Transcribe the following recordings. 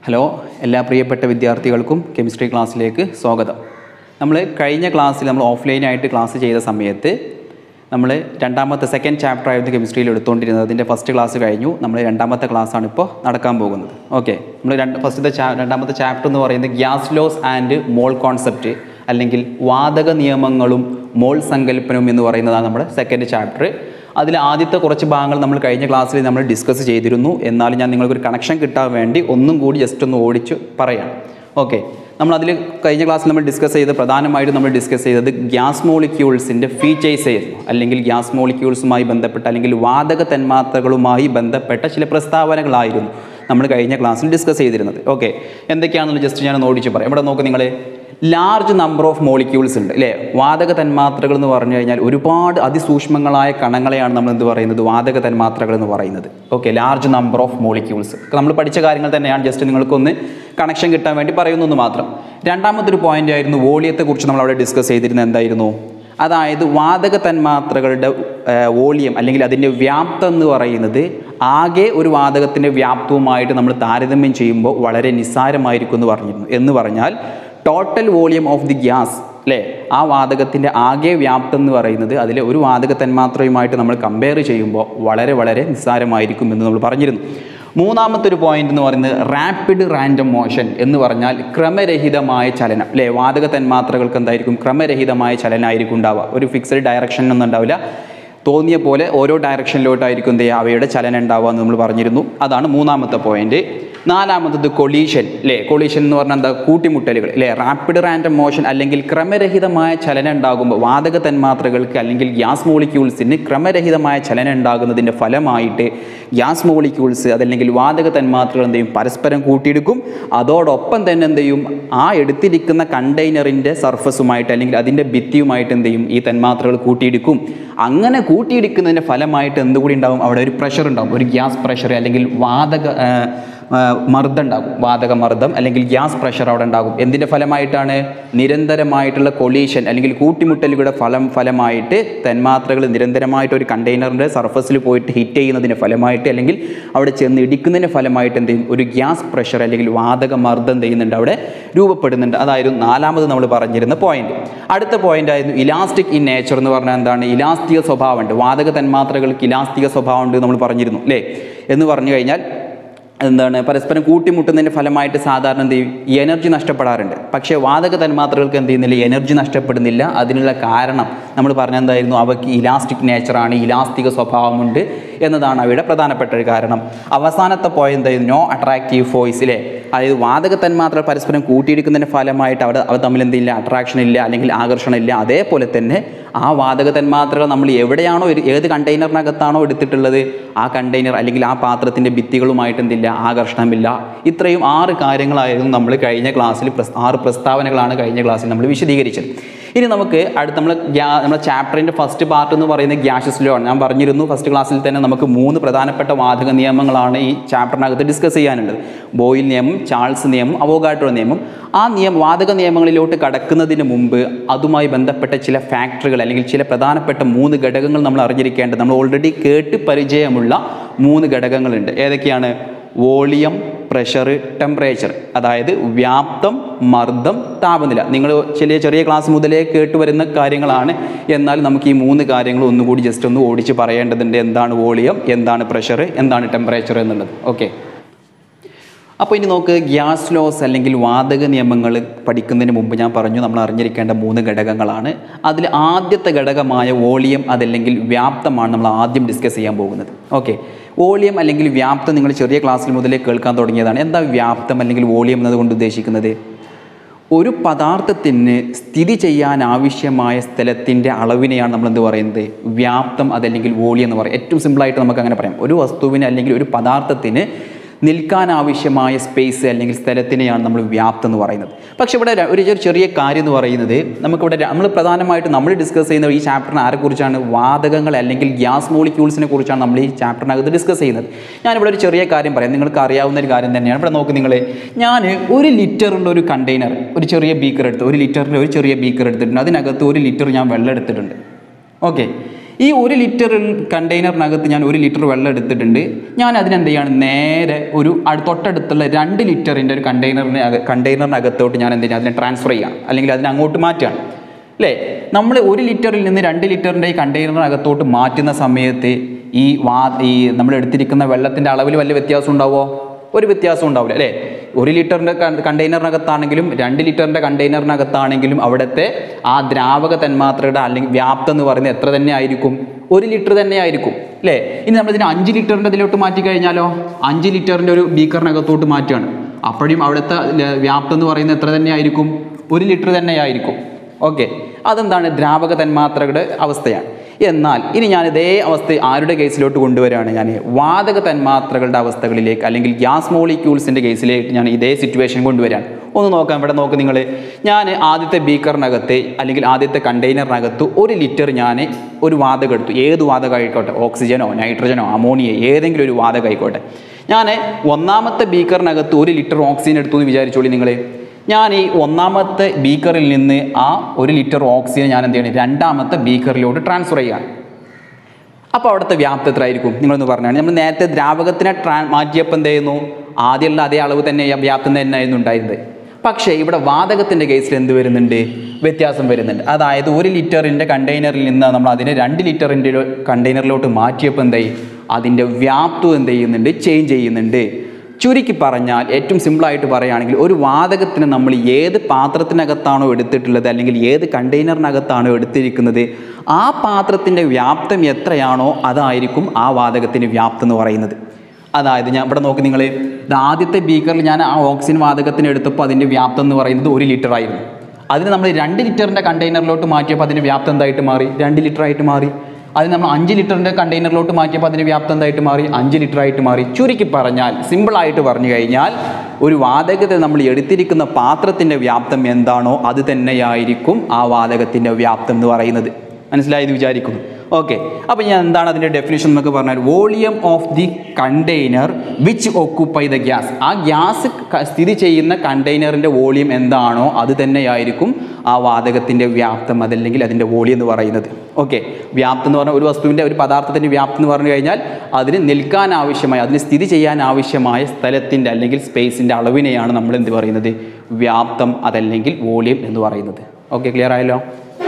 hello എല്ലാ പ്രിയപ്പെട്ട വിദ്യാർത്ഥികൾക്കും കെമിസ്ട്രി ക്ലാസ്സിലേക്ക് സ്വാഗതം നമ്മൾ കഴിഞ്ഞ ക്ലാസ്സിൽ നമ്മൾ ഓഫ്ലൈനായിട്ട് ക്ലാസ് ചെയ്ത സമയത്ത് നമ്മൾ രണ്ടാമത്തെ സെക്കൻഡ് ചാപ്റ്റർ ആയിരുന്നു കെമിസ്ട്രിയിൽ എടുത്തുകൊണ്ടിരുന്നത് അതിൻ്റെ ഫസ്റ്റ് ക്ലാസ് കഴിഞ്ഞു നമ്മൾ രണ്ടാമത്തെ ക്ലാസ്സാണ് ഇപ്പോൾ നടക്കാൻ പോകുന്നത് ഓക്കെ നമ്മൾ രണ്ട് ഫസ്റ്റത്തെ ചാ രണ്ടാമത്തെ ചാപ്റ്റർ എന്ന് പറയുന്നത് gas laws and mole concept അല്ലെങ്കിൽ വാതക നിയമങ്ങളും മോൾ സങ്കല്പനവും എന്ന് പറയുന്നതാണ് നമ്മുടെ സെക്കൻഡ് ചാപ്റ്റർ അതിൽ ആദ്യത്തെ കുറച്ച് ഭാഗങ്ങൾ നമ്മൾ കഴിഞ്ഞ ക്ലാസ്സിൽ നമ്മൾ ഡിസ്കസ് ചെയ്തിരുന്നു എന്നാലും ഞാൻ നിങ്ങൾക്കൊരു കണക്ഷൻ കിട്ടാൻ വേണ്ടി ഒന്നും കൂടി ജസ്റ്റ് ഒന്ന് ഓടിച്ച് പറയാം ഓക്കെ നമ്മൾ അതിൽ കഴിഞ്ഞ ക്ലാസ്സിൽ നമ്മൾ ഡിസ്കസ് ചെയ്ത് പ്രധാനമായിട്ടും നമ്മൾ ഡിസ്കസ് ചെയ്തത് ഗ്യാസ് മോളിക്യൂൾസിൻ്റെ ഫീച്ചേഴ്സ് ആയിരുന്നു അല്ലെങ്കിൽ ഗ്യാസ് മോളിക്യൂൾസുമായി ബന്ധപ്പെട്ട അല്ലെങ്കിൽ വാതക തന്മാത്രകളുമായി ബന്ധപ്പെട്ട ചില പ്രസ്താവനകളായിരുന്നു നമ്മൾ കഴിഞ്ഞ ക്ലാസ്സിൽ ഡിസ്കസ് ചെയ്തിരുന്നത് ഓക്കെ എന്തൊക്കെയാണെന്ന് ജസ്റ്റ് ഞാൻ ഓടിച്ച് പറയാം ഇവിടെ നോക്ക് നിങ്ങൾ ലാർജ് നമ്പർ ഓഫ് മോളിക്യൂൾസ് ഉണ്ട് അല്ലേ വാതക തന്മാത്രകൾ എന്ന് പറഞ്ഞു കഴിഞ്ഞാൽ ഒരുപാട് അതിസൂക്ഷ്മങ്ങളായ കണങ്ങളെയാണ് നമ്മൾ എന്ത് പറയുന്നത് വാതക തന്മാത്രകൾ എന്ന് പറയുന്നത് okay large number of molecules നമ്മൾ പഠിച്ച കാര്യങ്ങൾ തന്നെയാണ് ജസ്റ്റ് നിങ്ങൾക്കൊന്ന് കണക്ഷൻ കിട്ടാൻ വേണ്ടി പറയുന്നു എന്ന് മാത്രം രണ്ടാമത്തെ ഒരു പോയിന്റ് ആയിരുന്നു വോളിയത്തെക്കുറിച്ച് നമ്മൾ അവിടെ ഡിസ്കസ് ചെയ്തിരുന്നത് എന്തായിരുന്നു അതായത് വാതക തന്മാത്രകളുടെ വോളിയം അല്ലെങ്കിൽ അതിൻ്റെ വ്യാപ്തം എന്ന് പറയുന്നത് ആകെ ഒരു വാതകത്തിൻ്റെ വ്യാപ്തവുമായിട്ട് നമ്മൾ താരതമ്യം ചെയ്യുമ്പോൾ വളരെ നിസ്സാരമായിരിക്കും എന്ന് പറഞ്ഞിരുന്നു എന്ന് പറഞ്ഞാൽ total volume of the gas അല്ലേ ആ വാതകത്തിൻ്റെ ആകെ വ്യാപ്തം എന്ന് പറയുന്നത് അതിലെ ഒരു വാതക തന്മാത്രയുമായിട്ട് നമ്മൾ കമ്പയർ ചെയ്യുമ്പോൾ വളരെ വളരെ നിസ്സാരമായിരിക്കും എന്ന് നമ്മൾ പറഞ്ഞിരുന്നു മൂന്നാമത്തെ ഒരു പോയിന്റ് എന്ന് പറയുന്നത് റാപ്പിഡ് റാൻഡം മോഷൻ എന്ന് പറഞ്ഞാൽ ക്രമരഹിതമായ ചലനം അല്ലേ വാതക തന്മാത്രകൾക്ക് എന്തായിരിക്കും ക്രമരഹിതമായ ചലനമായിരിക്കും ഉണ്ടാവുക ഒരു ഫിക്സഡ് ഡയറക്ഷൻ ഒന്നും ഉണ്ടാവില്ല തോന്നിയ പോലെ ഓരോ ഡയറക്ഷനിലോട്ടായിരിക്കും എന്ത് ചെയ്യുക അവയുടെ ചലനം ഉണ്ടാവുക എന്ന് നമ്മൾ പറഞ്ഞിരുന്നു അതാണ് മൂന്നാമത്തെ പോയിന്റ് നാലാമത്തത് കൊളീഷൻ അല്ലേ കൊളീഷൻ എന്ന് പറഞ്ഞാൽ എന്താ കൂട്ടിമുട്ടലുകൾ അല്ലേ റാപ്പിഡ് റാൻഡം മോഷൻ അല്ലെങ്കിൽ ക്രമരഹിതമായ ചലനം ഉണ്ടാകുമ്പോൾ വാതക തന്മാത്രകൾക്ക് അല്ലെങ്കിൽ ഗ്യാസ് മോളിക്യൂൾസിന് ക്രമരഹിതമായ ചലനം ഉണ്ടാകുന്നതിൻ്റെ ഫലമായിട്ട് ഗ്യാസ് മോളിക്യൂൾസ് അതല്ലെങ്കിൽ വാതക തന്മാത്രകൾ എന്ത് ചെയ്യും പരസ്പരം കൂട്ടിയെടുക്കും അതോടൊപ്പം തന്നെ എന്ത് ചെയ്യും ആ എടുത്തിരിക്കുന്ന കണ്ടെയ്നറിൻ്റെ സർഫസുമായിട്ട് അല്ലെങ്കിൽ അതിൻ്റെ ഭിത്തിയുമായിട്ട് എന്ത് ചെയ്യും ഈ തന്മാത്രകൾ കൂട്ടിയെടുക്കും അങ്ങനെ കൂട്ടിയിടിക്കുന്നതിൻ്റെ ഫലമായിട്ട് എന്തുകൂടി ഉണ്ടാവും അവിടെ ഒരു പ്രഷർ ഉണ്ടാവും ഒരു ഗ്യാസ് പ്രഷർ അല്ലെങ്കിൽ വാതക ആ, ആ, മർദ്ദം ഉണ്ടാകും വാതക മർദ്ദം അല്ലെങ്കിൽ ഗ്യാസ് പ്രഷർ അവിടെ ഉണ്ടാകും എന്തിൻ്റെ ഫലമായിട്ടാണ് നിരന്തരമായിട്ടുള്ള കൊളീഷൻ അല്ലെങ്കിൽ കൂട്ടിമുട്ടലുകളുടെ ഫലം ഫലമായിട്ട് തന്മാത്രകൾ നിരന്തരമായിട്ട് ഒരു കണ്ടെയ്നറിൻ്റെ സർഫസിൽ പോയിട്ട് ഹിറ്റ് ചെയ്യുന്നതിൻ്റെ ഫലമായിട്ട് അല്ലെങ്കിൽ അവിടെ ചെന്ന് ഇടിക്കുന്നതിൻ്റെ ഫലമായിട്ട് എന്ത് ചെയ്യും ഒരു ഗ്യാസ് പ്രഷർ അല്ലെങ്കിൽ വാതക മർദ്ദം എന്ത് ചെയ്യുന്നുണ്ട് അവിടെ രൂപപ്പെടുന്നുണ്ട് അതായിരുന്നു നാലാമത് നമ്മൾ പറഞ്ഞിരുന്ന പോയിന്റ് അടുത്ത പോയിന്റ് ആയിരുന്നു ഇലാസ്റ്റിക് ഇൻ നേച്ചർ എന്ന് പറഞ്ഞാൽ എന്താണ് ഇലാസ്തിക സ്വഭാവമുണ്ട് വാതക തന്മാത്രകൾക്ക് ഇലാസ്തിക സ്വഭാവമുണ്ട് നമ്മൾ പറഞ്ഞിരുന്നു അല്ലേ എന്ന് പറഞ്ഞു കഴിഞ്ഞാൽ എന്താണ് പരസ്പരം കൂട്ടിമുട്ടുന്നതിൻ്റെ ഫലമായിട്ട് സാധാരണ എന്ത് ചെയ്യും എനർജി നഷ്ടപ്പെടാറുണ്ട് പക്ഷേ വാതക തന്മാത്രകൾക്ക് എന്ത് ചെയ്യുന്നില്ല എനർജി നഷ്ടപ്പെടുന്നില്ല അതിനുള്ള കാരണം നമ്മൾ പറഞ്ഞെന്തായിരുന്നു അവയ്ക്ക് ഇലാസ്റ്റിക് നേച്ചറാണ് ഇലാസ്തിക സ്വഭാവമുണ്ട് എന്നതാണ് അവയുടെ പ്രധാനപ്പെട്ട ഒരു കാരണം അവസാനത്തെ പോയിന്റ് എന്തായിരുന്നു നോ അട്രാക്റ്റീവ് ഫോഴ്സ് ഇല്ലേ അതായത് വാതക തന്മാത്രകൾ പരസ്പരം കൂട്ടിയിടിക്കുന്നതിൻ്റെ ഫലമായിട്ട് അവിടെ അവ തമ്മിൽ എന്തില്ല അട്രാക്ഷൻ ഇല്ല അല്ലെങ്കിൽ ആകർഷണം ഇല്ല അതേപോലെ തന്നെ ആ വാതക തന്മാത്രകൾ നമ്മൾ എവിടെയാണോ ഒരു- ഏത് കണ്ടെയ്നറിനകത്താണോ എടുത്തിട്ടുള്ളത് ആ കണ്ടെയ്നർ അല്ലെങ്കിൽ ആ പാത്രത്തിൻ്റെ ഭിത്തികളുമായിട്ട് എന്തില്ല ആകർഷണമില്ല ഇത്രയും ആറ് കാര്യങ്ങളായിരുന്നു നമ്മൾ കഴിഞ്ഞ ക്ലാസ്സിൽ പ്രസ് ആറ് പ്രസ്താവനകളാണ് കഴിഞ്ഞ ക്ലാസ്സിൽ നമ്മൾ വിശദീകരിച്ചത് ഇനി നമുക്ക് അടുത്ത നമ്മൾ ഗ്യാ നമ്മുടെ ചാപ്റ്ററിൻ്റെ ഫസ്റ്റ് പാർട്ട് എന്ന് പറയുന്നത് ഗ്യാഷസ് ലോ ആണ് ഞാൻ പറഞ്ഞിരുന്നു ഫസ്റ്റ് ക്ലാസ്സിൽ തന്നെ നമുക്ക് മൂന്ന് പ്രധാനപ്പെട്ട വാതക നിയമങ്ങളാണ് ഈ ചാപ്റ്ററിനകത്ത് ഡിസ്കസ് ചെയ്യാനുള്ളത് ബോയിൽ നിയമം ചാൾസ് നിയമം അവോഗാഡ്രോ നിയമം ആ നിയമം വാതക നിയമങ്ങളിലോട്ട് കടക്കുന്നതിന് മുമ്പ് അതുമായി ബന്ധപ്പെട്ട ചില ഫാക്ടറികൾ അല്ലെങ്കിൽ ചില പ്രധാനപ്പെട്ട മൂന്ന് ഘടകങ്ങൾ നമ്മൾ അറിഞ്ഞിരിക്കേണ്ടത് നമ്മൾ ഓൾറെഡി കേട്ട് പരിചയമുള്ള മൂന്ന് ഘടകങ്ങളുണ്ട് ഏതൊക്കെയാണ് വോളിയം പ്രഷർ ടെമ്പറേച്ചർ അതായത് വ്യാപ്തം മർദ്ദം താപനില നിങ്ങൾ ചില ചെറിയ ക്ലാസ് മുതലേ കേട്ട് വരുന്ന കാര്യങ്ങളാണ് എന്നാൽ നമുക്ക് ഈ മൂന്ന് കാര്യങ്ങൾ ഒന്നുകൂടി ജസ്റ്റ് ഒന്ന് ഓടിച്ച് പറയേണ്ടതുണ്ട് എന്താണ് വോളിയം എന്താണ് പ്രഷർ എന്താണ് ടെമ്പറേച്ചർ എന്നുള്ളത് ഓക്കെ അപ്പോൾ ഇനി നോക്ക് ഗ്യാസ് ലോസ് അല്ലെങ്കിൽ വാതക നിയമങ്ങൾ പഠിക്കുന്നതിന് മുമ്പ് ഞാൻ പറഞ്ഞു നമ്മൾ അറിഞ്ഞിരിക്കേണ്ട മൂന്ന് ഘടകങ്ങളാണ് അതിൽ ആദ്യത്തെ ഘടകമായ വോളിയം അതല്ലെങ്കിൽ വ്യാപ്തമാണ് നമ്മൾ ആദ്യം ഡിസ്കസ് ചെയ്യാൻ പോകുന്നത് ഓക്കെ വോളിയം അല്ലെങ്കിൽ വ്യാപ്തം നിങ്ങൾ ചെറിയ ക്ലാസ്സിൽ മുതലേ കേൾക്കാൻ തുടങ്ങിയതാണ് എന്താ വ്യാപ്തം അല്ലെങ്കിൽ വോളിയം എന്നതുകൊണ്ട് ഉദ്ദേശിക്കുന്നത് ഒരു പദാർത്ഥത്തിന് സ്ഥിതി ചെയ്യാൻ ആവശ്യമായ സ്ഥലത്തിൻ്റെ അളവിനെയാണ് നമ്മൾ എന്ത് പറയുന്നത് വ്യാപ്തം അതല്ലെങ്കിൽ വോളിയം എന്ന് പറയും ഏറ്റവും സിമ്പിളായിട്ട് നമുക്ക് അങ്ങനെ പറയാം ഒരു വസ്തുവിന് അല്ലെങ്കിൽ ഒരു പദാർത്ഥത്തിന് നിൽക്കാൻ ആവശ്യമായ സ്പേസ് അല്ലെങ്കിൽ സ്ഥലത്തിനെയാണ് നമ്മൾ വ്യാപ്തം എന്ന് പറയുന്നത് പക്ഷേ ഇവിടെ ര- ഒരു ചെറിയ- ചെറിയ കാര്യം എന്ന് പറയുന്നത് നമുക്കിവിടെ ര- നമ്മൾ പ്രധാനമായിട്ടും നമ്മൾ ഡിസ്കസ് ചെയ്യുന്ന ഈ ചാപ്റ്ററിന് ആരെക്കുറിച്ചാണ് വാതകങ്ങൾ അല്ലെങ്കിൽ ഗ്യാസ് മോളിക്യൂൾസിനെ കുറിച്ചാണ് നമ്മൾ ഈ ചാപ്റ്ററിനകത്ത് ഡിസ്കസ് ചെയ്യുന്നത് ഞാനിവിടെ ഒരു ചെറിയ കാര്യം പറയാം നിങ്ങൾക്ക് അറിയാവുന്ന ഒരു കാര്യം തന്നെയാണ് ഇവിടെ നോക്ക് നിങ്ങൾ ഞാൻ ഒരു ലിറ്ററുള്ള ഒരു കണ്ടെയ്നർ ഒരു ചെറിയ ബീക്കർ എടുത്ത് ഒരു ലിറ്ററിൻ്റെ ഒരു ചെറിയ ബീക്കർ എടുത്തിട്ടുണ്ട് അതിനകത്ത് ഒരു ലിറ്റർ ഞാൻ വെള്ളം എടുത്തിട്ടുണ്ട് ഓക്കെ ഈ ഒരു ലിറ്റർ കണ്ടെയ്നറിനകത്ത് ഞാൻ ഒരു ലിറ്റർ വെള്ളം എടുത്തിട്ടുണ്ട് ഞാൻ അതിനെന്ത് ചെയ്യാണ് നേരെ ഒരു അടു- തൊട്ടടുത്തുള്ള രണ്ട് ലിറ്ററിൻ്റെ ഒരു കണ്ടെയ്നറിന് കണ്ടെയ്നറിനകത്തോട്ട് ഞാൻ എന്ത് ചെയ്യുക അതിനെ ട്രാൻസ്ഫർ ചെയ്യുകയാണ് അല്ലെങ്കിൽ അതിനെ അങ്ങോട്ട് മാറ്റുകയാണ് അല്ലേ നമ്മൾ ഒരു ലിറ്ററിൽ നിന്ന് രണ്ട് ലിറ്ററിൻ്റെ ഈ കണ്ടെയ്നറിനകത്തോട്ട് മാറ്റുന്ന സമയത്ത് ഈ വാ ഈ നമ്മൾ എടുത്തിരിക്കുന്ന വെള്ളത്തിൻ്റെ അളവിൽ വല്ല വ്യത്യാസം ഉണ്ടാവുമോ ഒരു വ്യത്യാസം ഉണ്ടാവില്ല അല്ലേ ഒരു ലിറ്ററിൻ്റെ കണ്ടെയ്നറിനകത്താണെങ്കിലും രണ്ട് ലിറ്ററിൻ്റെ കണ്ടെയ്നറിനകത്താണെങ്കിലും അവിടുത്തെ ആ ദ്രാവക തന്മാത്രയുടെ അല്ലെങ്കിൽ വ്യാപ്തം എന്ന് പറയുന്നത് എത്ര തന്നെ ആയിരിക്കും ഒരു ലിറ്റർ തന്നെ ആയിരിക്കും അല്ലേ ഇനി നമ്മളിതിന് അഞ്ച് ലിറ്ററിൻ്റെ ഇതിലോട്ട് മാറ്റി കഴിഞ്ഞാലോ അഞ്ച് ലിറ്ററിൻ്റെ ഒരു ബീക്കറിനകത്തോട്ട് മാറ്റുകയാണ് അപ്പോഴും അവിടുത്തെ ല- വ്യാപ്തം എന്ന് പറയുന്നത് എത്ര തന്നെ ആയിരിക്കും ഒരു ലിറ്റർ തന്നെ ആയിരിക്കും ഓക്കെ അതെന്താണ് ദ്രാവക തന്മാത്രകളുടെ അവസ്ഥയാണ് എന്നാൽ ഇനി ഞാൻ ഇതേ അവസ്ഥ ആരുടെ കേസിലോട്ട് കൊണ്ടുവരികയാണ് ഞാൻ വാതക തന്മാത്രകളുടെ അവസ്ഥകളിലേക്ക് അല്ലെങ്കിൽ ഗ്യാസ് മോളിക്യൂൾസിൻ്റെ കേസിലേക്ക് ഞാൻ ഇതേ സിറ്റുവേഷൻ കൊണ്ടുവരികയാണ് ഒന്ന് നോക്കാം ഇവിടെ നോക്ക് നിങ്ങൾ ഞാൻ ആദ്യത്തെ ബീക്കറിനകത്ത് അല്ലെങ്കിൽ ആദ്യത്തെ കണ്ടെയ്നറിനകത്ത് ഒരു ലിറ്റർ ഞാൻ ഒരു വാതകം എടുത്തു ഏത് വാതകം ആയിക്കോട്ടെ ഓക്സിജനോ നൈട്രജനോ അമോണിയ ഏതെങ്കിലും ഒരു വാതകം ആയിക്കോട്ടെ ഞാൻ ഒന്നാമത്തെ ബീക്കറിനകത്ത് ഒരു ലിറ്റർ ഓക്സിജൻ എടുത്തു എന്ന് വിചാരിച്ചോളി നിങ്ങൾ ഞാൻ ഈ ഒന്നാമത്തെ ബീക്കറിൽ നിന്ന് ആ ഒരു ലിറ്റർ ഓക്സിജൻ ഞാൻ എന്ത് ചെയ്യണം രണ്ടാമത്തെ ബീക്കറിലോട്ട് ട്രാൻസ്ഫർ ചെയ്യാണ് അപ്പോൾ അവിടുത്തെ വ്യാപ്തി എത്ര ആയിരിക്കും നിങ്ങളൊന്ന് പറഞ്ഞാണ് നമ്മൾ നേരത്തെ ദ്രാവകത്തിനെ ട്രാ മാറ്റിയപ്പോൾ എന്ത് ചെയ്യുന്നു ആദ്യമുള്ള അതേ അളവ് തന്നെ ഈ വ്യാപ്തം തന്നെയായിരുന്നു ഉണ്ടായിരുന്നത് പക്ഷേ ഇവിടെ വാതകത്തിൻ്റെ കേസിൽ എന്ത് വരുന്നുണ്ട് വ്യത്യാസം വരുന്നുണ്ട് അതായത് ഒരു ലിറ്ററിൻ്റെ കണ്ടെയ്നറിൽ നിന്ന് നമ്മൾ അതിനെ രണ്ട് ലിറ്ററിൻ്റെ കണ്ടെയ്നറിലോട്ട് മാറ്റിയപ്പോൾ എന്തായി അതിൻ്റെ വ്യാപ്തം എന്ത് ചെയ്യുന്നുണ്ട് ചേഞ്ച് ചെയ്യുന്നുണ്ട് ചുരുക്കി പറഞ്ഞാൽ ഏറ്റവും സിമ്പിളായിട്ട് പറയുകയാണെങ്കിൽ ഒരു വാതകത്തിന് നമ്മൾ ഏത് പാത്രത്തിനകത്താണോ എടുത്തിട്ടുള്ളത് അല്ലെങ്കിൽ ഏത് കണ്ടെയ്നറിനകത്താണോ എടുത്തിരിക്കുന്നത് ആ പാത്രത്തിൻ്റെ വ്യാപ്തം എത്രയാണോ അതായിരിക്കും ആ വാതകത്തിൻ്റെ വ്യാപ്തം എന്ന് പറയുന്നത് അതായത് ഞാൻ ഇവിടെ നോക്കി നിങ്ങൾ ഇത് ആദ്യത്തെ ബീക്കറിൽ ഞാൻ ആ ഓക്സിജൻ വാതകത്തിന് എടുത്തപ്പോൾ അതിൻ്റെ വ്യാപ്തം എന്ന് പറയുന്നത് ഒരു ലിറ്റർ ആയിരുന്നു അതിന് നമ്മൾ രണ്ട് ലിറ്ററിൻ്റെ കണ്ടെയ്നറിലോട്ട് മാറ്റിയപ്പോൾ അതിൻ്റെ വ്യാപ്തം എന്തായിട്ട് മാറി രണ്ട് ലിറ്റർ ആയിട്ട് മാറി അത് നമ്മൾ അഞ്ച് ലിറ്ററിൻ്റെ കണ്ടെയ്നറിലോട്ട് മാറ്റിയപ്പോൾ അതിൻ്റെ വ്യാപ്തം എന്തായിട്ട് മാറി അഞ്ച് ലിറ്റർ ആയിട്ട് മാറി ചുരുക്കി പറഞ്ഞാൽ സിമ്പിളായിട്ട് പറഞ്ഞു കഴിഞ്ഞാൽ ഒരു വാതകത്തെ നമ്മൾ എടുത്തിരിക്കുന്ന പാത്രത്തിൻ്റെ വ്യാപ്തം എന്താണോ അത് തന്നെയായിരിക്കും ആ വാതകത്തിൻ്റെ വ്യാപ്തം എന്ന് പറയുന്നത് മനസ്സിലായി എന്ന് വിചാരിക്കുന്നു ഓക്കെ അപ്പോൾ ഞാൻ എന്താണ് അതിൻ്റെ ഡെഫിനേഷൻ എന്നൊക്കെ പറഞ്ഞാൽ volume of the container which occupy the gas ആ ഗ്യാസ് സ്ഥിതി ചെയ്യുന്ന കണ്ടെയ്നറിൻ്റെ വോളിയം എന്താണോ അത് തന്നെയായിരിക്കും ആ വാതകത്തിൻ്റെ വ്യാപ്തം അതല്ലെങ്കിൽ അതിൻ്റെ വോളിയം എന്ന് പറയുന്നത് ഓക്കെ വ്യാപ്തം എന്ന് പറഞ്ഞാൽ ഒരു വസ്തുവിൻ്റെ ഒരു പദാർത്ഥത്തിൻ്റെ വ്യാപ്തം എന്ന് പറഞ്ഞു കഴിഞ്ഞാൽ അതിന് നിൽക്കാൻ ആവശ്യമായ അതിന് സ്ഥിതി ചെയ്യാൻ ആവശ്യമായ സ്ഥലത്തിൻ്റെ അല്ലെങ്കിൽ സ്പേസിൻ്റെ അളവിനെയാണ് നമ്മൾ എന്ത് പറയുന്നത് വ്യാപ്തം അതല്ലെങ്കിൽ വോളിയം എന്ന് പറയുന്നത് ഓക്കെ ക്ലിയർ ആയല്ലോ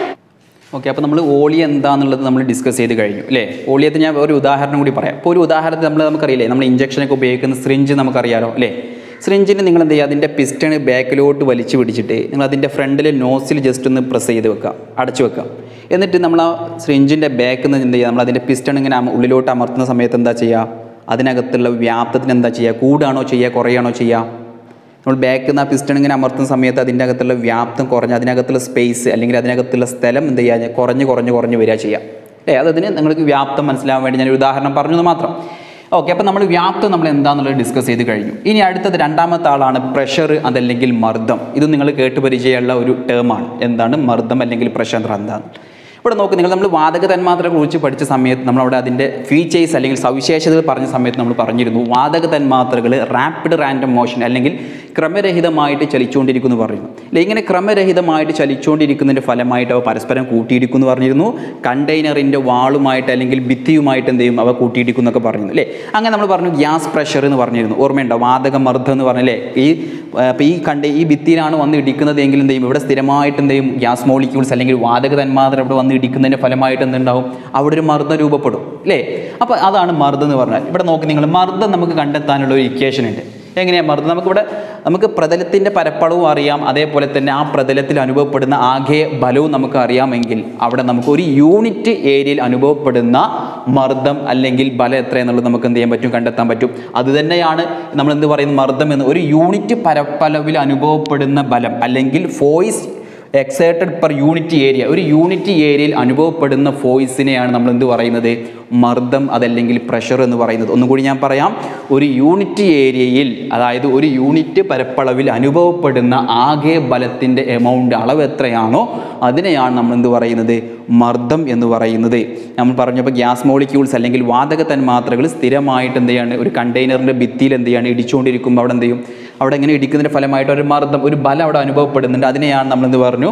ഓക്കെ അപ്പോൾ നമ്മൾ ഓളി എന്താണെന്നുള്ളത് നമ്മൾ ഡിസ്കസ് ചെയ്ത് കഴിഞ്ഞു അല്ലേ ഓളിയത്തിന് ഞാൻ ഒരു ഉദാഹരണം കൂടി പറയാം ഇപ്പോൾ ഒരു ഉദാഹരണത്തിൽ നമ്മൾ നമുക്കറിയില്ലേ നമ്മൾ ഇഞ്ചക്ഷനൊക്കെ ഉപയോഗിക്കുന്ന സിറിഞ്ച് നമുക്കറിയാലോ അല്ലേ സിറിഞ്ചിന് നിങ്ങൾ എന്ത് ചെയ്യുക അതിൻ്റെ പിസ്റ്റൺ ബാക്കിലോട്ട് വലിച്ചു പിടിച്ചിട്ട് നിങ്ങൾ അതിൻ്റെ ഫ്രണ്ടിൽ നോസിൽ ജസ്റ്റ് ഒന്ന് പ്രസ് ചെയ്ത് വെക്കുക അടച്ചു വെക്കുക എന്നിട്ട് നമ്മൾ ആ സിറിഞ്ചിൻ്റെ ബാക്കിൽ നിന്ന് എന്ത് ചെയ്യുക നമ്മൾ അതിൻ്റെ പിസ്റ്റൺ ഇങ്ങനെ അമ- ഉള്ളിലോട്ട് അമർത്തുന്ന സമയത്ത് എന്താ ചെയ്യുക അതിനകത്തുള്ള വ്യാപ്തത്തിന് എന്താ ചെയ്യുക കൂടാണോ ചെയ്യുക കുറയാണോ ചെയ്യുക നമ്മൾ ബാക്കിൽ നിന്ന് ആ പിസ്റ്റൺ ഇങ്ങനെ അമർത്തുന്ന സമയത്ത് അതിൻ്റെ അകത്തുള്ള വ്യാപ്തം കുറഞ്ഞ് അതിനകത്തുള്ള സ്പേസ് അല്ലെങ്കിൽ അതിനകത്തുള്ള സ്ഥലം എന്ത് ചെയ്യുക കുറഞ്ഞ് കുറഞ്ഞ് കുറഞ്ഞ് വരിക ചെയ്യുക അല്ലേ അതതിന് നിങ്ങൾക്ക് വ്യാപ്തം മനസ്സിലാവാൻ വേണ്ടി ഞാൻ ഒരു ഉദാഹരണം പറഞ്ഞു എന്ന് മാത്രം ഓക്കെ അപ്പോൾ നമ്മൾ വ്യാപ്തം നമ്മൾ എന്താണെന്നുള്ളത് ഡിസ്കസ് ചെയ്ത് കഴിഞ്ഞു ഇനി അടുത്തത് രണ്ടാമത്തെ ആളാണ് പ്രഷർ അതല്ലെങ്കിൽ മർദ്ദം ഇത് നിങ്ങൾ കേട്ട് പരിചയമുള്ള ഒരു ടേമാണ് എന്താണ് മർദ്ദം അല്ലെങ്കിൽ പ്രഷർ എന്താണ് ഇവിടെ നോക്ക് നിങ്ങൾ നമ്മൾ വാതക തന്മാത്രയെ കുറിച്ച് പഠിച്ച സമയത്ത് നമ്മളവിടെ അതിൻ്റെ ഫീച്ചേഴ്സ് അല്ലെങ്കിൽ സവിശേഷതകൾ പറഞ്ഞ സമയത്ത് നമ്മൾ പറഞ്ഞിരുന്നു വാതക തന്മാത്രകൾ റാപ്പിഡ് റാൻഡം മോഷൻ അല്ലെങ്കിൽ ക്രമരഹിതമായിട്ട് ചലിച്ചുകൊണ്ടിരിക്കുന്നു എന്ന് പറയുന്നു അല്ലെ ഇങ്ങനെ ക്രമരഹിതമായിട്ട് ചലിച്ചുകൊണ്ടിരിക്കുന്നതിൻ്റെ ഫലമായിട്ട് അവ പരസ്പരം കൂട്ടിയിടിക്കുന്നു എന്ന് പറഞ്ഞിരുന്നു കണ്ടെയ്നറിൻ്റെ വാളുമായിട്ട് അല്ലെങ്കിൽ ഭിത്തിയുമായിട്ട് എന്ത് ചെയ്യും അവ കൂട്ടിയിടിക്കും എന്നൊക്കെ പറഞ്ഞു അല്ലേ അങ്ങനെ നമ്മൾ പറഞ്ഞു ഗ്യാസ് പ്രഷർ എന്ന് പറഞ്ഞിരുന്നു ഓർമ്മയുണ്ടോ വാതക മർദ്ദം എന്ന് പറഞ്ഞല്ലേ ഈ അപ്പോൾ ഈ കണ്ട ഈ ഭിത്തിയിലാണ് വന്ന് ഇടിക്കുന്നത് എങ്കിൽ എന്ത് ചെയ്യും ഇവിടെ സ്ഥിരമായിട്ട് എന്ത് ചെയ്യും ഗ്യാസ് മോളിക്യൂൾസ് അല്ലെങ്കിൽ വാതക തന്മാത്ര ഇവിടെ വന്ന് ഇടിക്കുന്നതിൻ്റെ ഫലമായിട്ട് എന്തുണ്ടാവും അവിടെ ഒരു മർദ്ദം രൂപപ്പെടും അല്ലേ അപ്പോൾ അതാണ് മർദ്ദം എന്ന് പറഞ്ഞാൽ ഇവിടെ നോക്കി നിങ്ങൾ മർദ്ദം നമുക്ക് കണ്ടെത്താനുള്ള ഒരു ഇക്വേഷൻ ഉണ്ട് എങ്ങനെയാണ് മർദ്ദം നമുക്കിവിടെ നമുക്ക് പ്രതലത്തിൻ്റെ പരപ്പളവും അറിയാം അതേപോലെ തന്നെ ആ പ്രതലത്തിൽ അനുഭവപ്പെടുന്ന ആകെ ബലവും നമുക്ക് അറിയാമെങ്കിൽ അവിടെ നമുക്ക് ഒരു യൂണിറ്റ് ഏരിയയിൽ അനുഭവപ്പെടുന്ന മർദ്ദം അല്ലെങ്കിൽ ബലം എത്ര എന്നുള്ളത് നമുക്ക് എന്ത് ചെയ്യാൻ പറ്റും കണ്ടെത്താൻ പറ്റും അത് തന്നെയാണ് നമ്മൾ എന്ത് പറയുന്നത് മർദ്ദം എന്ന് ഒരു യൂണിറ്റ് പരപ്പളവിൽ അനുഭവപ്പെടുന്ന ബലം അല്ലെങ്കിൽ force exerted per unit area ഒരു യൂണിറ്റ് ഏരിയയിൽ അനുഭവപ്പെടുന്ന ഫോഴ്സിനെയാണ് നമ്മൾ എന്ത് പറയുന്നത് മർദ്ദം അതല്ലെങ്കിൽ പ്രഷർ എന്ന് പറയുന്നത് ഒന്നും കൂടി ഞാൻ പറയാം ഒരു യൂണിറ്റ് ഏരിയയിൽ അതായത് ഒരു യൂണിറ്റ് പരപ്പളവിൽ അനുഭവപ്പെടുന്ന ആകെ ബലത്തിൻ്റെ എമൗണ്ട് അളവ് എത്രയാണോ അതിനെയാണ് നമ്മൾ എന്ത് പറയുന്നത് മർദ്ദം എന്ന് പറയുന്നത് നമ്മൾ പറഞ്ഞപ്പോൾ ഗ്യാസ് മോളിക്യൂൾസ് അല്ലെങ്കിൽ വാതക തന്മാത്രകൾ സ്ഥിരമായിട്ട് എന്ത് ചെയ്യാണ് ഒരു കണ്ടെയ്നറിൻ്റെ ഭിത്തിയിൽ എന്ത് ചെയ്യാണ് ഇടിച്ചുകൊണ്ടിരിക്കുമ്പോൾ അവിടെ എന്ത് ചെയ്യും അവിടെ ഇങ്ങനെ ഇടിക്കുന്നതിൻ്റെ ഫലമായിട്ട് ഒരു മർദ്ദം ഒരു ബലം അവിടെ അനുഭവപ്പെടുന്നുണ്ട് അതിനെയാണ് നമ്മൾ എന്ത് പറഞ്ഞു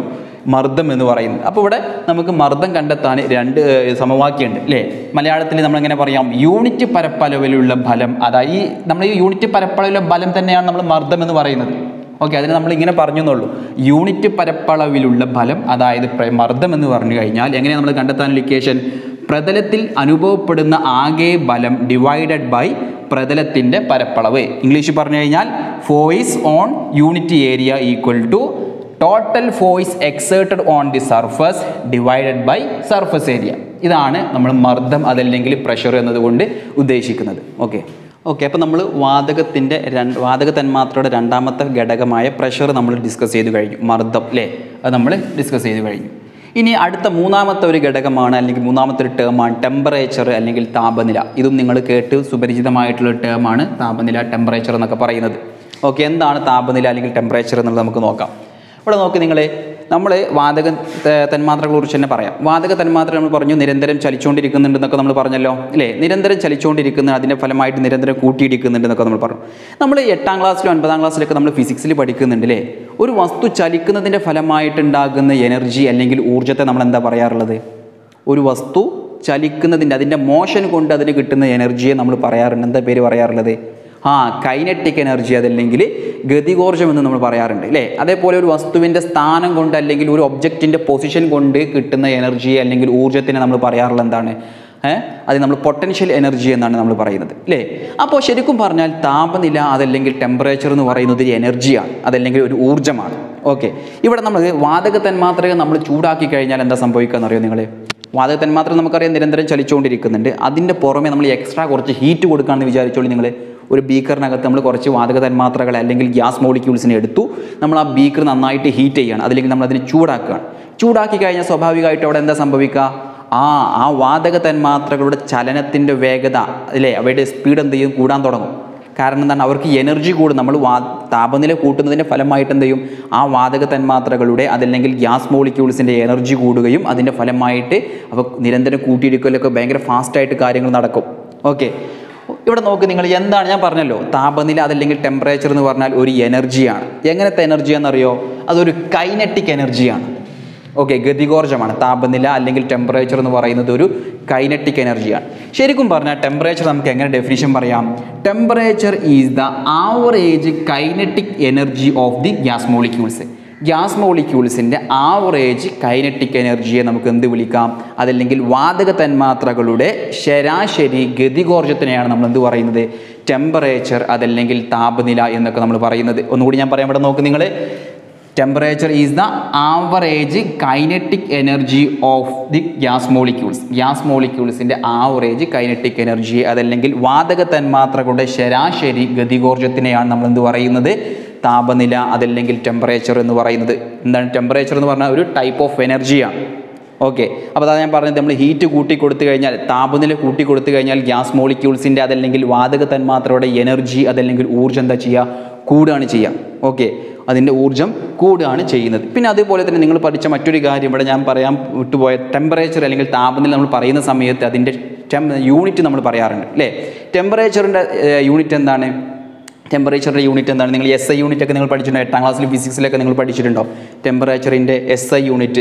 മർദ്ദം എന്ന് പറയുന്നത് അപ്പോൾ ഇവിടെ നമുക്ക് മർദ്ദം കണ്ടെത്താൻ രണ്ട് ഏഹ്, സമവാക്യമുണ്ട് അല്ലേ മലയാളത്തിൽ നമ്മൾ എങ്ങനെ പറയാം യൂണിറ്റ് പരപ്പളവിലുള്ള ബലം അതായത് ഈ നമ്മൾ ഈ യൂണിറ്റ് പരപ്പളവിലുള്ള ബലം തന്നെയാണ് നമ്മൾ മർദ്ദം എന്ന് പറയുന്നത് ഓക്കെ അതിന് നമ്മൾ ഇങ്ങനെ പറഞ്ഞു എന്നുള്ളൂ യൂണിറ്റ് പരപ്പളവിലുള്ള ബലം അതായത് പ്ര- മർദ്ദം എന്ന് പറഞ്ഞു കഴിഞ്ഞാൽ എങ്ങനെയാണ് നമ്മൾ കണ്ടെത്താനുള്ള ഇക്വേഷൻ പ്രതലത്തിൽ അനുഭവപ്പെടുന്ന ആകെ ബലം ഡിവൈഡഡ് ബൈ പ്രതലത്തിൻ്റെ പരപ്പളവ് ഇംഗ്ലീഷിൽ പറഞ്ഞു കഴിഞ്ഞാൽ force on unit area equal to total force exerted on the surface divided by surface area ഇതാണ് നമ്മൾ മർദ്ദം അതല്ലെങ്കിൽ പ്രഷർ എന്നതുകൊണ്ട് ഉദ്ദേശിക്കുന്നത് ഓക്കെ ഓക്കെ അപ്പോൾ നമ്മൾ വാതകത്തിൻ്റെ രണ്ട് വാതക തന്മാത്രയുടെ രണ്ടാമത്തെ ഘടകമായ പ്രഷർ നമ്മൾ ഡിസ്കസ് ചെയ്ത് കഴിഞ്ഞു മർദ്ദം അല്ലേ അത് നമ്മൾ ഡിസ്കസ് ചെയ്ത് കഴിഞ്ഞു ഇനി അടുത്ത മൂന്നാമത്തെ ഒരു ഘടകമാണ് അല്ലെങ്കിൽ മൂന്നാമത്തെ ഒരു ടേമാണ് ടെമ്പറേച്ചർ അല്ലെങ്കിൽ താപനില ഇതും നിങ്ങൾ കേട്ട് സുപരിചിതമായിട്ടുള്ള ടേമാണ് താപനില ടെമ്പറേച്ചർ എന്നൊക്കെ പറയുന്നത് ഓക്കെ എന്താണ് താപനില അല്ലെങ്കിൽ ടെമ്പറേച്ചർ എന്നുള്ളത് നമുക്ക് നോക്കാം ഇവിടെ നോക്കി നിങ്ങൾ നമ്മൾ വാതക ത- തന്മാത്രകളെ കുറിച്ച് തന്നെ പറയാം വാതക തന്മാത്ര നമ്മൾ പറഞ്ഞു നിരന്തരം ചലിച്ചുകൊണ്ടിരിക്കുന്നുണ്ടെന്നൊക്കെ നമ്മൾ പറഞ്ഞല്ലോ അല്ലേ നിരന്തരം ചലിച്ചുകൊണ്ടിരിക്കുന്ന അതിൻ്റെ ഫലമായിട്ട് നിരന്തരം കൂട്ടിയിടിക്കുന്നുണ്ടെന്നൊക്കെ നമ്മൾ പറഞ്ഞു നമ്മൾ എട്ടാം ക്ലാസ്സിലും ഒൻപതാം ക്ലാസ്സിലൊക്കെ നമ്മൾ ഫിസിക്സിൽ പഠിക്കുന്നുണ്ട് അല്ലേ ഒരു വസ്തു ചലിക്കുന്നതിൻ്റെ ഫലമായിട്ടുണ്ടാകുന്ന എനർജി അല്ലെങ്കിൽ ഊർജ്ജത്തെ നമ്മൾ എന്താ പറയാറുള്ളത് ഒരു വസ്തു ചലിക്കുന്നതിൻ്റെ അതിൻ്റെ മോഷൻ കൊണ്ട് അതിന് കിട്ടുന്ന എനർജിയെ നമ്മൾ പറയാറുണ്ട് എന്താ പേര് പറയാറുള്ളത് ആ കൈനറ്റിക് എനർജി അതല്ലെങ്കിൽ ഗതികോർജം എന്ന് നമ്മൾ പറയാറുണ്ട് അല്ലേ അതേപോലെ ഒരു വസ്തുവിൻ്റെ സ്ഥാനം കൊണ്ട് അല്ലെങ്കിൽ ഒരു ഒബ്ജക്റ്റിൻ്റെ പൊസിഷൻ കൊണ്ട് കിട്ടുന്ന എനർജിയെ അല്ലെങ്കിൽ ഊർജ്ജത്തിനെ നമ്മൾ പറയാറുള്ളത് എന്താണ് ഏഹ് അത് നമ്മൾ പൊട്ടൻഷ്യൽ എനർജി എന്നാണ് നമ്മൾ പറയുന്നത് അല്ലേ അപ്പോൾ ശരിക്കും പറഞ്ഞാൽ താപനില അതല്ലെങ്കിൽ ടെമ്പറേച്ചർ എന്ന് പറയുന്നത് ഒരു എനർജിയാണ് അതല്ലെങ്കിൽ ഒരു ഊർജ്ജമാണ് ഓക്കെ ഇവിടെ നമ്മൾ വാതക തന്മാത്രകൾ നമ്മൾ ചൂടാക്കി കഴിഞ്ഞാൽ എന്താ സംഭവിക്കുക എന്നറിയോ നിങ്ങൾ വാതക തന്മാത്ര നമുക്കറിയാം നിരന്തരം ചലിച്ചുകൊണ്ടിരിക്കുന്നുണ്ട് അതിൻ്റെ പുറമെ നമ്മൾ എക്സ്ട്രാ കുറച്ച് ഹീറ്റ് കൊടുക്കുകയാണെന്ന് വിചാരിച്ചോളൂ നിങ്ങൾ ഒരു ബീക്കറിനകത്ത് നമ്മൾ കുറച്ച് വാതക തന്മാത്രകളെ അല്ലെങ്കിൽ ഗ്യാസ് മോളിക്യൂൾസിനെ എടുത്തു നമ്മൾ ആ ബീക്കർ നന്നായിട്ട് ഹീറ്റ് ചെയ്യുകയാണ് അതിലേക്ക് നമ്മൾ അതിനെ ചൂടാക്കുകയാണ് ചൂടാക്കി കഴിഞ്ഞാൽ സ്വാഭാവികമായിട്ട് അവിടെ എന്താ സംഭവിക്കുക ആ ആ വാതക തന്മാത്രകളുടെ ചലനത്തിൻ്റെ വേഗത അല്ലേ അവയുടെ സ്പീഡ് എന്ത് ചെയ്യും കൂടാൻ തുടങ്ങും കാരണം എന്താണ് അവർക്ക് എനർജി കൂടും നമ്മൾ വാ താപനില കൂട്ടുന്നതിൻ്റെ ഫലമായിട്ട് എന്ത് ചെയ്യും ആ വാതക തന്മാത്രകളുടെ അതല്ലെങ്കിൽ ഗ്യാസ് മോളിക്യൂൾസിൻ്റെ എനർജി കൂടുകയും അതിൻ്റെ ഫലമായിട്ട് അവ നിരന്തരം കൂട്ടിയിടിക്കലൊക്കെ ഭയങ്കര ഫാസ്റ്റായിട്ട് കാര്യങ്ങൾ നടക്കും ഓക്കെ ഇവിടെ നോക്ക് നിങ്ങൾ എന്താണ് ഞാൻ പറഞ്ഞല്ലോ താപനില അതല്ലെങ്കിൽ ടെമ്പറേച്ചർ എന്ന് പറഞ്ഞാൽ ഒരു എനർജിയാണ് എങ്ങനത്തെ എനർജിയാണെന്നറിയോ അതൊരു കൈനറ്റിക് എനർജിയാണ് ഓക്കെ ഗതികോർജ്ജമാണ് താപനില അല്ലെങ്കിൽ ടെമ്പറേച്ചർ എന്ന് പറയുന്നത് ഒരു കൈനറ്റിക് എനർജിയാണ് ശരിക്കും പറഞ്ഞാൽ ടെമ്പറേച്ചർ നമുക്ക് എങ്ങനെ ഡെഫിനിഷൻ പറയാം temperature is the average kinetic energy of the gas molecules gas മോളിക്യൂൾസിൻ്റെ ആവറേജ് കൈനറ്റിക് എനർജിയെ നമുക്ക് എന്ത് വിളിക്കാം അതല്ലെങ്കിൽ വാതക തന്മാത്രകളുടെ ശരാശരി ഗതികോർജ്ജത്തിനെയാണ് നമ്മൾ എന്ത് പറയുന്നത് ടെമ്പറേച്ചർ അതല്ലെങ്കിൽ താപനില എന്നൊക്കെ നമ്മൾ പറയുന്നത് ഒന്നുകൂടി ഞാൻ പറയാം ഇവിടെ നോക്ക് നിങ്ങൾ temperature is the average kinetic energy of the gas molecules gas മോളിക്യൂൾസിൻ്റെ ആവറേജ് കൈനറ്റിക് എനർജി അതല്ലെങ്കിൽ വാതക തന്മാത്രകളുടെ ശരാശരി ഗതികോർജ്ജത്തിനെയാണ് നമ്മൾ എന്ത് പറയുന്നത് താപനില അതല്ലെങ്കിൽ ടെമ്പറേച്ചർ എന്ന് പറയുന്നത് എന്താണ് ടെമ്പറേച്ചർ എന്ന് പറഞ്ഞാൽ ഒരു ടൈപ്പ് ഓഫ് എനർജിയാണ് ഓക്കെ അപ്പോൾ അതാണ് ഞാൻ പറഞ്ഞത് നമ്മൾ ഹീറ്റ് കൂട്ടി കൊടുത്തു കഴിഞ്ഞാൽ താപനില കൂട്ടി കൊടുത്തു കഴിഞ്ഞാൽ ഗ്യാസ് മോളിക്യൂൾസിൻ്റെ അതല്ലെങ്കിൽ വാതക തന്മാത്രയുടെ എനർജി അതല്ലെങ്കിൽ ഊർജ്ജം എന്താ ചെയ്യുക കൂടുകയാണ് ചെയ്യുക ഓക്കെ അതിൻ്റെ ഊർജ്ജം കൂടുകയാണ് ചെയ്യുന്നത് പിന്നെ അതുപോലെ തന്നെ നിങ്ങൾ പഠിച്ച മറ്റൊരു കാര്യം ഇവിടെ ഞാൻ പറയാൻ വിട്ടുപോയ ടെമ്പറേച്ചർ അല്ലെങ്കിൽ താപനില നമ്മൾ പറയുന്ന സമയത്ത് അതിൻ്റെ ടെം യൂണിറ്റ് നമ്മൾ പറയാറുണ്ട് അല്ലേ ടെമ്പറേച്ചറിൻ്റെ യൂണിറ്റ് എന്താണ് ടെമ്പറേച്ചറിൻ്റെ യൂണിറ്റ് എന്താണ് നിങ്ങൾ എസ് ഐ യൂണിറ്റ് ഒക്കെ നിങ്ങൾ പഠിച്ചിട്ടുണ്ടോ എട്ടാം ക്ലാസ്സിൽ ഫിസിക്സിലൊക്കെ നിങ്ങൾ പഠിച്ചിട്ടുണ്ടോ ടെമ്പറേച്ചറിൻ്റെ എസ് ഐ യൂണിറ്റ്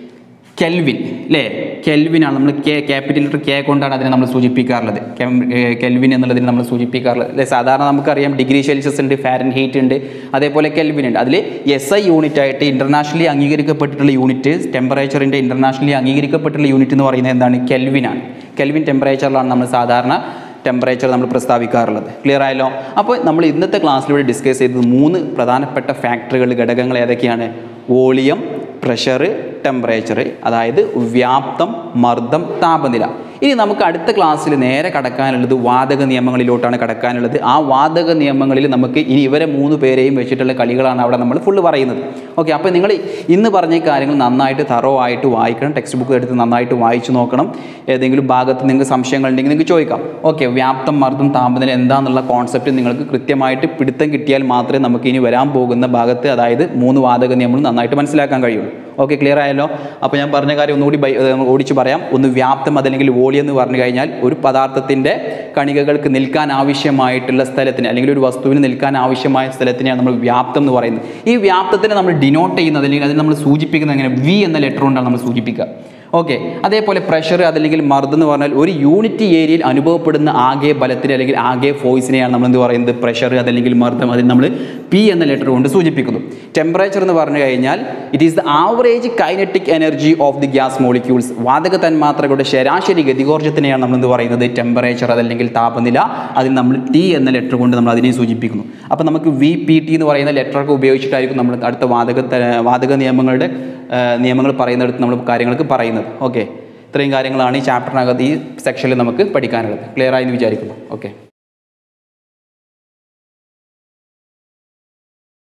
കെൽവിൻ അല്ലേ കെൽവിനാണ് നമ്മൾ കെ ക്യാപിറ്റൽ ലെറ്റർ കെ കൊണ്ടാണ് അതിനെ നമ്മൾ സൂചിപ്പിക്കാറുള്ളത് കെം- ഏ, കെൽവിൻ എന്നുള്ളതിന് നമ്മൾ സൂചിപ്പിക്കാറുള്ളത് അല്ലേ സാധാരണ നമുക്കറിയാം ഡിഗ്രി സെൽഷ്യസ് ഉണ്ട് ഫാരൻ ഹീറ്റ് ഉണ്ട് അതേപോലെ കെൽവിൻ ഉണ്ട് അതിൽ എസ് ഐ യൂണിറ്റ് ആയിട്ട് ഇൻ്റർനാഷണലി അംഗീകരിക്കപ്പെട്ടിട്ടുള്ള യൂണിറ്റ് ടെമ്പറേച്ചറിൻ്റെ ഇൻ്റർനാഷണലി അംഗീകരിക്കപ്പെട്ടിട്ടുള്ള യൂണിറ്റ് എന്ന് പറയുന്നത് എന്താണ് കെൽവിനാണ് കെൽവിൻ ടെമ്പറേച്ചറിലാണ് നമ്മൾ സാധാരണ ടെമ്പറേച്ചർ നമ്മൾ പ്രസ്താവിക്കാറുള്ളത് ക്ലിയർ ആയല്ലോ അപ്പോൾ നമ്മൾ ഇന്നത്തെ ക്ലാസ്സിലൂടെ ഡിസ്കസ് ചെയ്തത് മൂന്ന് പ്രധാനപ്പെട്ട ഫാക്ടറുകൾ ഘടകങ്ങൾ ഏതൊക്കെയാണ് വോളിയം പ്രഷർ ടെമ്പറേച്ചർ അതായത് വ്യാപ്തം മർദ്ദം താപനില ഇനി നമുക്ക് അടുത്ത ക്ലാസ്സിൽ നേരെ കടക്കാനുള്ളത് വാതക നിയമങ്ങളിലോട്ടാണ് കടക്കാനുള്ളത് ആ വാതക നിയമങ്ങളിൽ നമുക്ക് ഇനി ഇവരെ മൂന്ന് പേരെയും വെച്ചിട്ടുള്ള കളികളാണ് അവിടെ നമ്മൾ ഫുള്ള് പറയുന്നത് ഓക്കെ അപ്പോൾ നിങ്ങൾ ഇന്ന് പറഞ്ഞ ഈ കാര്യങ്ങൾ നന്നായിട്ട് തറോ ആയിട്ട് വായിക്കണം ടെക്സ്റ്റ് ബുക്ക് എടുത്ത് നന്നായിട്ട് വായിച്ചു നോക്കണം ഏതെങ്കിലും ഭാഗത്ത് നിങ്ങൾക്ക് സംശയങ്ങൾ ഉണ്ടെങ്കിൽ നിങ്ങൾക്ക് ചോദിക്കാം ഓക്കെ വ്യാപ്തം മർദ്ദം താപനില എന്താണെന്നുള്ള കോൺസെപ്റ്റ് നിങ്ങൾക്ക് കൃത്യമായിട്ട് പിടുത്തം കിട്ടിയാൽ മാത്രമേ നമുക്ക് ഇനി വരാൻ പോകുന്ന ഭാഗത്ത് അതായത് മൂന്ന് വാതക നിയമങ്ങൾ നന്നായിട്ട് മനസ്സിലാക്കാൻ കഴിയുള്ളൂ ഓക്കെ ക്ലിയർ ആയല്ലോ അപ്പോൾ ഞാൻ പറഞ്ഞ കാര്യം ഒന്നുകൂടി ബൈ- ഏർ ഓടിച്ച് പറയാം ഒന്ന് വ്യാപ്തം അതല്ലെങ്കിൽ വോളിയം എന്ന് പറഞ്ഞു കഴിഞ്ഞാൽ ഒരു പദാർത്ഥത്തിൻ്റെ കണികകൾക്ക് നിൽക്കാൻ ആവശ്യമായിട്ടുള്ള സ്ഥലത്തിന് അല്ലെങ്കിൽ ഒരു വസ്തുവിന് നിൽക്കാൻ ആവശ്യമായ സ്ഥലത്തിനെയാണ് നമ്മൾ വ്യാപ്തം എന്ന് പറയുന്നത് ഈ വ്യാപ്തത്തിനെ നമ്മൾ ഡിനോട്ട് ചെയ്യുന്നത് അല്ലെങ്കിൽ അതിനെ നമ്മൾ സൂചിപ്പിക്കുന്നത് എങ്ങനെ വി എന്ന ലെറ്റർ കൊണ്ടാണ് നമ്മൾ സൂചിപ്പിക്കുക ഓക്കെ അതേപോലെ പ്രഷർ അതല്ലെങ്കിൽ മർദ്ദം എന്ന് പറഞ്ഞാൽ ഒരു യൂണിറ്റ് ഏരിയയിൽ അനുഭവപ്പെടുന്ന ആകെ ബലത്തിന് അല്ലെങ്കിൽ ആകെ ഫോഴ്സിനെയാണ് നമ്മൾ എന്ത് പറയുന്നത് പ്രഷർ അതല്ലെങ്കിൽ മർദ്ദം അതിൽ നമ്മൾ പി എന്ന ലെറ്റർ കൊണ്ട് സൂചിപ്പിക്കുന്നു ടെമ്പറേച്ചർ എന്ന് പറഞ്ഞു കഴിഞ്ഞാൽ it is the average kinetic energy of the gas molecules വാതക തന്മാത്രകളുടെ ശരാശരി ഗതികോർജ്ജത്തിനെയാണ് നമ്മൾ എന്ത് പറയുന്നത് ടെമ്പറേച്ചർ അതല്ലെങ്കിൽ താപനില അതിൽ നമ്മൾ ടി എന്ന ലെറ്റർ കൊണ്ട് നമ്മൾ അതിനെ സൂചിപ്പിക്കുന്നു അപ്പോൾ നമുക്ക് വി പി ടി എന്ന് പറയുന്ന ലെറ്ററൊക്കെ ഉപയോഗിച്ചിട്ടായിരിക്കും നമ്മൾ അടുത്ത വാതക ത- വാതക നിയമങ്ങളുടെ ആ, നിയമങ്ങൾ പറയുന്നിടത്ത് നമ്മൾ കാര്യങ്ങൾക്ക് പറയുന്നത് ഓക്കെ ഇത്രയും കാര്യങ്ങളാണ് ഈ ചാപ്റ്ററിനകത്ത് ഈ സെക്ഷനിൽ നമുക്ക് പഠിക്കാനുള്ളത് ക്ലിയർ ആയി എന്ന് വിചാരിക്കുന്നു ഓക്കെ